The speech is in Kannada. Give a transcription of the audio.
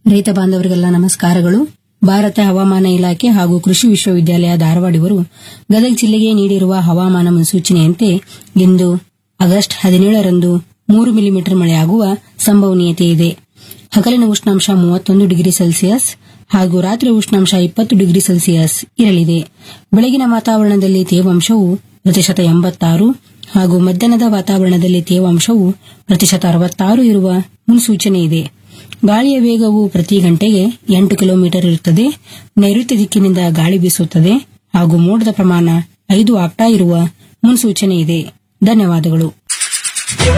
ರೈತ ಬಾಂಧವರಿಗೆಲ್ಲ ನಮಸ್ಕಾರಗಳು ಭಾರತ ಹವಾಮಾನ ಇಲಾಖೆ ಹಾಗೂ ಕೃಷಿ ವಿಶ್ವವಿದ್ಯಾಲಯ ಧಾರವಾಡ ಇವರು ಗದಗ ಜಿಲ್ಲೆಗೆ ನೀಡಿರುವ ಹವಾಮಾನ ಮುನ್ಸೂಚನೆಯಂತೆ ಇಂದು ಆಗಸ್ಟ್ ಹದಿನೇಳರಂದು ಮೂರು ಮಿಲಿಮೀಟರ್ ಮಳೆಯಾಗುವ ಸಂಭವನೀಯತೆ ಇದೆ ಹಗಲಿನ ಉಷ್ಣಾಂಶ ಮೂವತ್ತೊಂದು ಡಿಗ್ರಿ ಸೆಲ್ಸಿಯಸ್ ಹಾಗೂ ರಾತ್ರಿ ಉಷ್ಣಾಂಶ ಇಪ್ಪತ್ತು ಡಿಗ್ರಿ ಸೆಲ್ಸಿಯಸ್ ಇರಲಿದೆ ಬೆಳಗಿನ ವಾತಾವರಣದಲ್ಲಿ ತೇವಾಂಶವು ಪ್ರತಿಶತ ಎಂಬತ್ತಾರು ಹಾಗೂ ಮಧ್ಯಾಹ್ನದ ವಾತಾವರಣದಲ್ಲಿ ತೇವಾಂಶವು ಪ್ರತಿಶತ ಅರವತ್ತಾರು ಇರುವ ಮುನ್ಸೂಚನೆ ಇದೆ ಗಾಳಿಯ ವೇಗವು ಪ್ರತಿ ಗಂಟೆಗೆ ಎಂಟು ಕಿಲೋಮೀಟರ್ ಇರುತ್ತದೆ ನೈಋತ್ಯ ದಿಕ್ಕಿನಿಂದ ಗಾಳಿ ಬೀಸುತ್ತದೆ ಹಾಗೂ ಮೋಡದ ಪ್ರಮಾಣ ಐದು ಆಗ್ತಾ ಇರುವ ಮುನ್ಸೂಚನೆ ಇದೆ ಧನ್ಯವಾದಗಳು